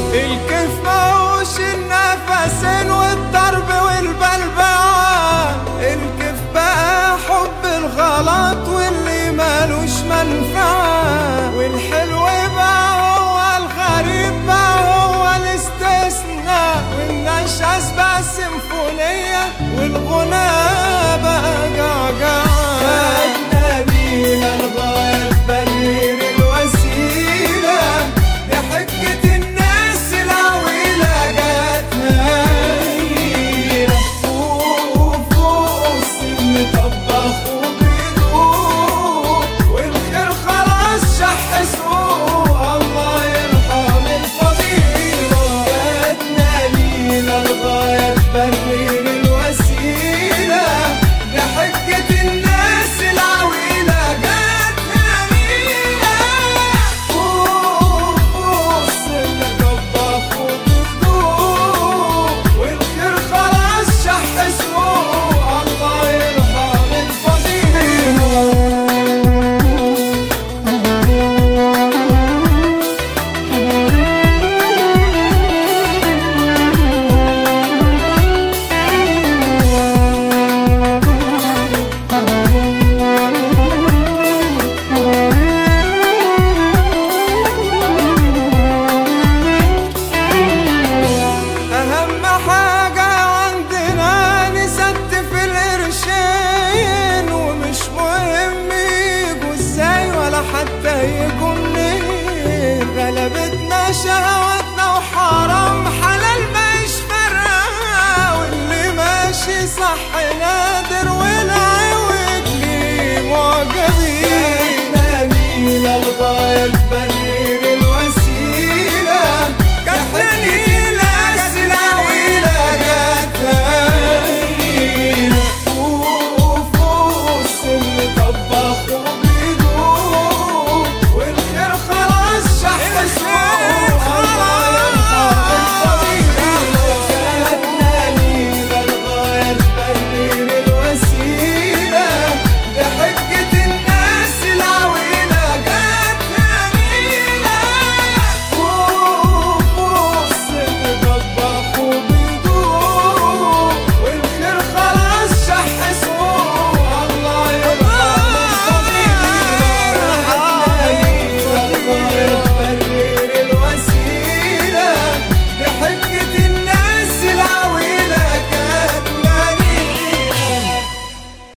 الكيف ماهوش النفسين والضرب والبلبعة الكيف بقى حب الغلط واللي مالوش منفعة والحلو بقى هو الغريب بقى هو الاستثناء والنشاز بقى سيمفونية والغناء بقى جعجعة خدنا بيها لغاية برير الوسيلة لحجة الناس العويلة جاتنا هيلة فوق فوق السن طبخ وبيدوق والخير خلاص شح سوق الله يرحم الفضيلة جاتنا ليلة لغاية برير الوسيلة لحجة الناس العويلة جاتنا ليلة فوق فوق السن طبخ وبيدوق والخير خلاص شح سوق الله يرحم الفضيلة أهم حاجة عندنا نستف القرشين ومش مهم يجوا ازاي ولا حتى يجوا منين غلبتنا شهواتنا وحرام